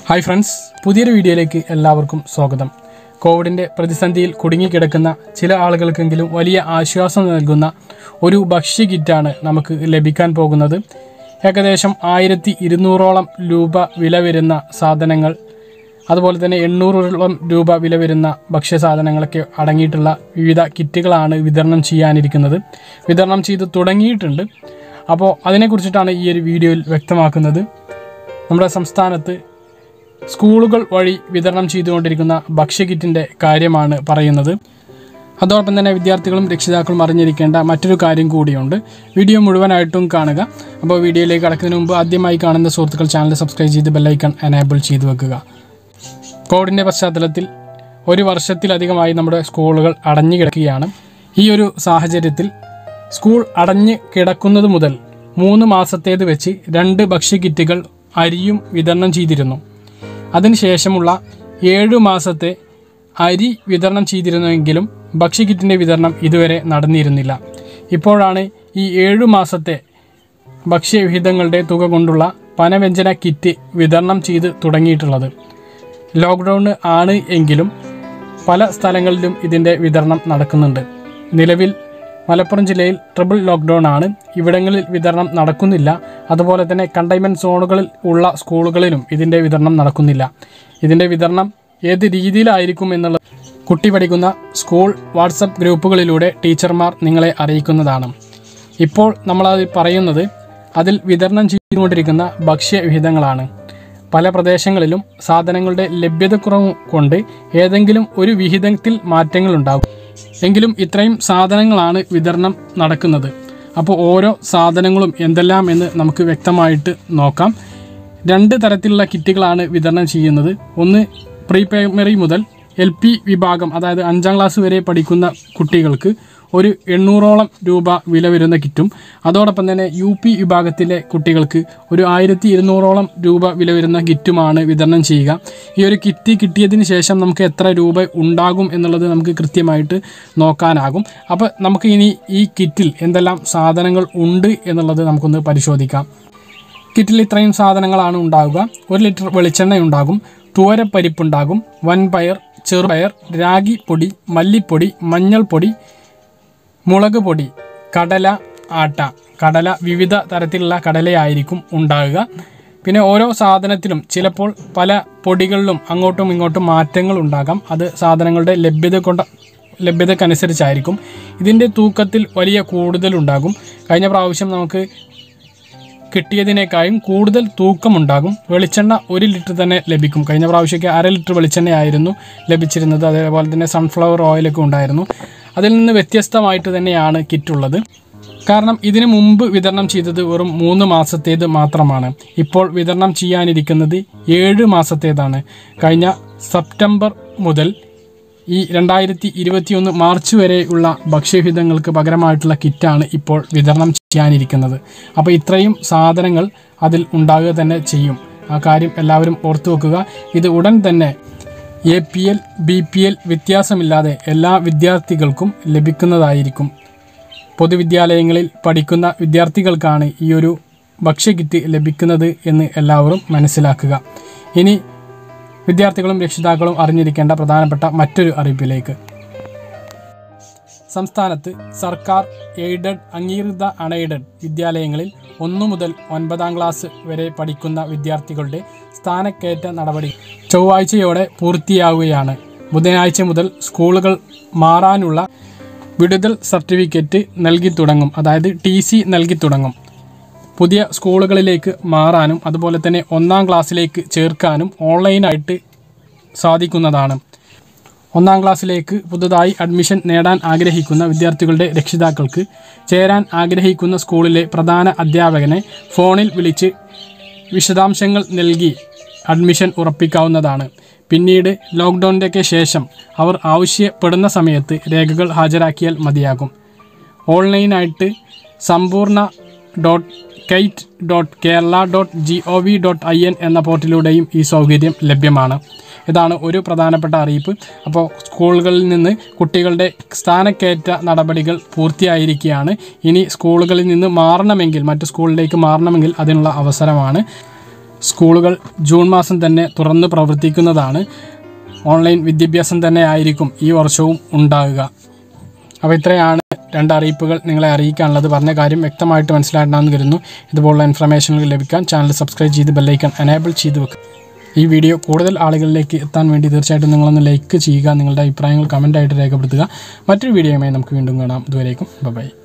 hi friends പുതിയൊരു വീഡിയോയിലേക്ക് എല്ലാവർക്കും സ്വാഗതം കോവിഡിൻ്റെ പ്രതിസന്ധിയിൽ കുടുങ്ങിക്കിടക്കുന്ന ചില ആളുകൾക്കെങ്കിലും വലിയ ആശ്വാസം നൽകുന്ന ഒരു ഭക്ഷ്യ കിറ്റാണ് നമുക്ക് ലഭിക്കാൻ പോകുന്നത് ഏകദേശം ആയിരത്തി ഇരുന്നൂറോളം രൂപ വില വരുന്ന സാധനങ്ങൾ അതുപോലെ തന്നെ എണ്ണൂറോളം രൂപ വില വരുന്ന ഭക്ഷ്യസാധനങ്ങളൊക്കെ അടങ്ങിയിട്ടുള്ള വിവിധ കിറ്റുകളാണ് വിതരണം ചെയ്യാനിരിക്കുന്നത് വിതരണം ചെയ്ത് തുടങ്ങിയിട്ടുണ്ട് അപ്പോൾ അതിനെക്കുറിച്ചിട്ടാണ് ഈ ഒരു വീഡിയോയിൽ വ്യക്തമാക്കുന്നത് നമ്മുടെ സംസ്ഥാനത്ത് സ്കൂളുകൾ വഴി വിതരണം ചെയ്തുകൊണ്ടിരിക്കുന്ന ഭക്ഷ്യകിറ്റിൻ്റെ കാര്യമാണ് പറയുന്നത് അതോടൊപ്പം തന്നെ വിദ്യാർത്ഥികളും രക്ഷിതാക്കളും അറിഞ്ഞിരിക്കേണ്ട മറ്റൊരു കാര്യം കൂടിയുണ്ട് വീഡിയോ മുഴുവനായിട്ടും കാണുക അപ്പോൾ വീഡിയോയിലേക്ക് കടക്കുന്നതിന് മുമ്പ് ആദ്യമായി കാണുന്ന സുഹൃത്തുക്കൾ ചാനൽ സബ്സ്ക്രൈബ് ചെയ്ത് ബെല്ലൈക്കൺ എനേബിൾ ചെയ്ത് വെക്കുക കോവിഡിൻ്റെ പശ്ചാത്തലത്തിൽ ഒരു വർഷത്തിലധികമായി നമ്മുടെ സ്കൂളുകൾ അടഞ്ഞു കിടക്കുകയാണ് ഈ ഒരു സാഹചര്യത്തിൽ സ്കൂൾ അടഞ്ഞ് കിടക്കുന്നത് മുതൽ മൂന്ന് മാസത്തേത് വെച്ച് രണ്ട് ഭക്ഷ്യക്കിറ്റുകൾ അരിയും വിതരണം ചെയ്തിരുന്നു അതിനുശേഷമുള്ള ഏഴു മാസത്തെ അരി വിതരണം ചെയ്തിരുന്നുവെങ്കിലും ഭക്ഷ്യക്കിറ്റിൻ്റെ വിതരണം ഇതുവരെ നടന്നിരുന്നില്ല ഇപ്പോഴാണ് ഈ ഏഴു മാസത്തെ ഭക്ഷ്യവിഹിതങ്ങളുടെ തുക കൊണ്ടുള്ള പനവ്യഞ്ജന കിറ്റ് വിതരണം ചെയ്ത് തുടങ്ങിയിട്ടുള്ളത് ലോക്ക്ഡൗൺ ആണ് എങ്കിലും പല സ്ഥലങ്ങളിലും ഇതിൻ്റെ വിതരണം നടക്കുന്നുണ്ട് നിലവിൽ മലപ്പുറം ജില്ലയിൽ ട്രിപ്പിൾ ലോക്ക്ഡൗൺ ആണ് ഇവിടങ്ങളിൽ വിതരണം നടക്കുന്നില്ല അതുപോലെ തന്നെ കണ്ടെയ്ൻമെൻറ്റ് സോണുകളിൽ ഉള്ള സ്കൂളുകളിലും ഇതിൻ്റെ വിതരണം നടക്കുന്നില്ല ഇതിൻ്റെ വിതരണം ഏത് രീതിയിലായിരിക്കും എന്നുള്ളത് കുട്ടി പഠിക്കുന്ന സ്കൂൾ വാട്സപ്പ് ഗ്രൂപ്പുകളിലൂടെ ടീച്ചർമാർ നിങ്ങളെ അറിയിക്കുന്നതാണ് ഇപ്പോൾ നമ്മളത് പറയുന്നത് അതിൽ വിതരണം ചെയ്തുകൊണ്ടിരിക്കുന്ന ഭക്ഷ്യവിഹിതങ്ങളാണ് പല പ്രദേശങ്ങളിലും സാധനങ്ങളുടെ ലഭ്യതക്കുറവ് കൊണ്ട് ഏതെങ്കിലും ഒരു വിഹിതത്തിൽ മാറ്റങ്ങളുണ്ടാകും എങ്കിലും ഇത്രയും സാധനങ്ങളാണ് വിതരണം നടക്കുന്നത് അപ്പോൾ ഓരോ സാധനങ്ങളും എന്തെല്ലാം എന്ന് നമുക്ക് വ്യക്തമായിട്ട് നോക്കാം രണ്ട് തരത്തിലുള്ള കിറ്റുകളാണ് വിതരണം ചെയ്യുന്നത് ഒന്ന് പ്രീ പ്രൈമറി മുതൽ എൽ പി വിഭാഗം അതായത് അഞ്ചാം ക്ലാസ് വരെ പഠിക്കുന്ന കുട്ടികൾക്ക് ഒരു എണ്ണൂറോളം രൂപ വില വരുന്ന കിറ്റും അതോടൊപ്പം തന്നെ യു പി വിഭാഗത്തിലെ കുട്ടികൾക്ക് ഒരു ആയിരത്തി ഇരുന്നൂറോളം രൂപ വില വരുന്ന കിറ്റുമാണ് വിതരണം ചെയ്യുക ഈ ഒരു കിറ്റ് കിട്ടിയതിന് ശേഷം നമുക്ക് എത്ര രൂപ ഉണ്ടാകും എന്നുള്ളത് നമുക്ക് കൃത്യമായിട്ട് നോക്കാനാകും അപ്പോൾ നമുക്ക് ഇനി ഈ കിറ്റിൽ എന്തെല്ലാം സാധനങ്ങൾ ഉണ്ട് എന്നുള്ളത് നമുക്കൊന്ന് പരിശോധിക്കാം കിറ്റിൽ ഇത്രയും സാധനങ്ങളാണ് ഉണ്ടാവുക ഒരു ലിറ്റർ വെളിച്ചെണ്ണ ഉണ്ടാകും തൂവരപ്പരിപ്പുണ്ടാകും വൻപയർ ചെറുപയർ രാഗി പൊടി മല്ലിപ്പൊടി മഞ്ഞൾപ്പൊടി മുളക് പൊടി കടല ആട്ട കടല വിവിധ തരത്തിലുള്ള കടലയായിരിക്കും ഉണ്ടാകുക പിന്നെ ഓരോ സാധനത്തിലും ചിലപ്പോൾ പല പൊടികളിലും അങ്ങോട്ടും ഇങ്ങോട്ടും മാറ്റങ്ങൾ ഉണ്ടാകാം അത് സാധനങ്ങളുടെ ലഭ്യത കൊണ്ട് ലഭ്യതക്കനുസരിച്ചായിരിക്കും ഇതിൻ്റെ തൂക്കത്തിൽ വലിയ കൂടുതലുണ്ടാകും കഴിഞ്ഞ പ്രാവശ്യം നമുക്ക് കിട്ടിയതിനേക്കാളും കൂടുതൽ തൂക്കമുണ്ടാകും വെളിച്ചെണ്ണ ഒരു ലിറ്റർ തന്നെ ലഭിക്കും കഴിഞ്ഞ പ്രാവശ്യമൊക്കെ അര ലിറ്റർ വെളിച്ചെണ്ണയായിരുന്നു ലഭിച്ചിരുന്നത് അതേപോലെ തന്നെ സൺഫ്ലവർ ഓയിലൊക്കെ ഉണ്ടായിരുന്നു അതിൽ നിന്ന് വ്യത്യസ്തമായിട്ട് തന്നെയാണ് കിറ്റുള്ളത് കാരണം ഇതിനു മുമ്പ് വിതരണം ചെയ്തത് വെറും മൂന്ന് മാസത്തേത് മാത്രമാണ് ഇപ്പോൾ വിതരണം ചെയ്യാനിരിക്കുന്നത് ഏഴ് മാസത്തേതാണ് കഴിഞ്ഞ സെപ്റ്റംബർ മുതൽ ഈ രണ്ടായിരത്തി ഇരുപത്തിയൊന്ന് മാർച്ച് വരെയുള്ള ഭക്ഷ്യവിഹിതങ്ങൾക്ക് പകരമായിട്ടുള്ള കിറ്റാണ് ഇപ്പോൾ വിതരണം ചെയ്യാനിരിക്കുന്നത് അപ്പോൾ ഇത്രയും സാധനങ്ങൾ അതിൽ ഉണ്ടാകുക തന്നെ ചെയ്യും ആ കാര്യം എല്ലാവരും ഓർത്തു വെക്കുക ഇത് ഉടൻ തന്നെ A P L B P L വ്യത്യാസമില്ലാതെ എല്ലാ വിദ്യാർത്ഥികൾക്കും ലഭിക്കുന്നതായിരിക്കും പൊതുവിദ്യാലയങ്ങളിൽ പഠിക്കുന്ന വിദ്യാർത്ഥികൾക്കാണ് ഈ ഒരു ഭക്ഷ്യകിറ്റ് ലഭിക്കുന്നത് എന്ന് എല്ലാവരും മനസ്സിലാക്കുക ഇനി വിദ്യാർത്ഥികളും രക്ഷിതാക്കളും അറിഞ്ഞിരിക്കേണ്ട പ്രധാനപ്പെട്ട മറ്റൊരു അറിയിപ്പിലേക്ക് സംസ്ഥാനത്ത് സർക്കാർ എയ്ഡഡ് അംഗീകൃത അൺഎയ്ഡഡ് വിദ്യാലയങ്ങളിൽ ഒന്നു മുതൽ ഒൻപതാം ക്ലാസ് വരെ പഠിക്കുന്ന വിദ്യാർത്ഥികളുടെ സ്ഥാനക്കയറ്റ നടപടി ചൊവ്വാഴ്ചയോടെ പൂർത്തിയാവുകയാണ് ബുധനാഴ്ച മുതൽ സ്കൂളുകൾ മാറാനുള്ള വിടുതൽ സർട്ടിഫിക്കറ്റ് നൽകി തുടങ്ങും അതായത് ടി സി നൽകി തുടങ്ങും പുതിയ സ്കൂളുകളിലേക്ക് മാറാനും അതുപോലെ തന്നെ ഒന്നാം ക്ലാസ്സിലേക്ക് ചേർക്കാനും ഓൺലൈനായിട്ട് സാധിക്കുന്നതാണ് ഒന്നാം ക്ലാസ്സിലേക്ക് പുതുതായി അഡ്മിഷൻ നേടാൻ ആഗ്രഹിക്കുന്ന വിദ്യാർത്ഥികളുടെ രക്ഷിതാക്കൾക്ക് ചേരാൻ ആഗ്രഹിക്കുന്ന സ്കൂളിലെ പ്രധാന അധ്യാപകനെ ഫോണിൽ വിളിച്ച് വിശദാംശങ്ങൾ നൽകി അഡ്മിഷൻ ഉറപ്പിക്കാവുന്നതാണ് പിന്നീട് ലോക്ക്ഡൗണിൻ്റെയൊക്കെ ശേഷം അവർ ആവശ്യപ്പെടുന്ന സമയത്ത് രേഖകൾ ഹാജരാക്കിയാൽ മതിയാകും ഓൺലൈനായിട്ട് Sampoorna dot kite dot Kerala dot G O V dot I N എന്ന പോർട്ടലിലൂടെയും ഈ സൗകര്യം ലഭ്യമാണ് ഇതാണ് ഒരു പ്രധാനപ്പെട്ട അറിയിപ്പ് അപ്പോൾ സ്കൂളുകളിൽ നിന്ന് കുട്ടികളുടെ സ്ഥാനക്കയറ്റ നടപടികൾ പൂർത്തിയായിരിക്കുകയാണ് ഇനി സ്കൂളുകളിൽ നിന്ന് മാറണമെങ്കിൽ മറ്റു സ്കൂളിലേക്ക് മാറണമെങ്കിൽ അതിനുള്ള അവസരമാണ് സ്കൂളുകൾ ജൂൺ മാസം തന്നെ തുറന്ന് പ്രവർത്തിക്കുന്നതാണ് ഓൺലൈൻ വിദ്യാഭ്യാസം തന്നെ ആയിരിക്കും ഈ വർഷവും ഉണ്ടാകുക അപ്പോൾ ഇത്രയാണ് രണ്ട് അറിയിപ്പുകൾ നിങ്ങളെ അറിയിക്കാനുള്ളത് പറഞ്ഞ കാര്യം വ്യക്തമായിട്ട് മനസ്സിലാക്കണമെന്ന് കരുതുന്നു ഇതുപോലുള്ള ഇൻഫർമേഷനുകൾ ലഭിക്കാൻ ചാനൽ സബ്സ്ക്രൈബ് ചെയ്ത് ബെല്ലൈക്കൺ എനേബിൾ ചെയ്ത് വെക്കുക ഈ വീഡിയോ കൂടുതൽ ആളുകളിലേക്ക് എത്താൻ വേണ്ടി തീർച്ചയായിട്ടും നിങ്ങളൊന്ന് ലൈക്ക് ചെയ്യുക നിങ്ങളുടെ അഭിപ്രായങ്ങൾ കമൻ്റായിട്ട് രേഖപ്പെടുത്തുക മറ്റൊരു വീഡിയോയുമായി നമുക്ക് വീണ്ടും കാണാം ഇതുവരേക്കും ബൈ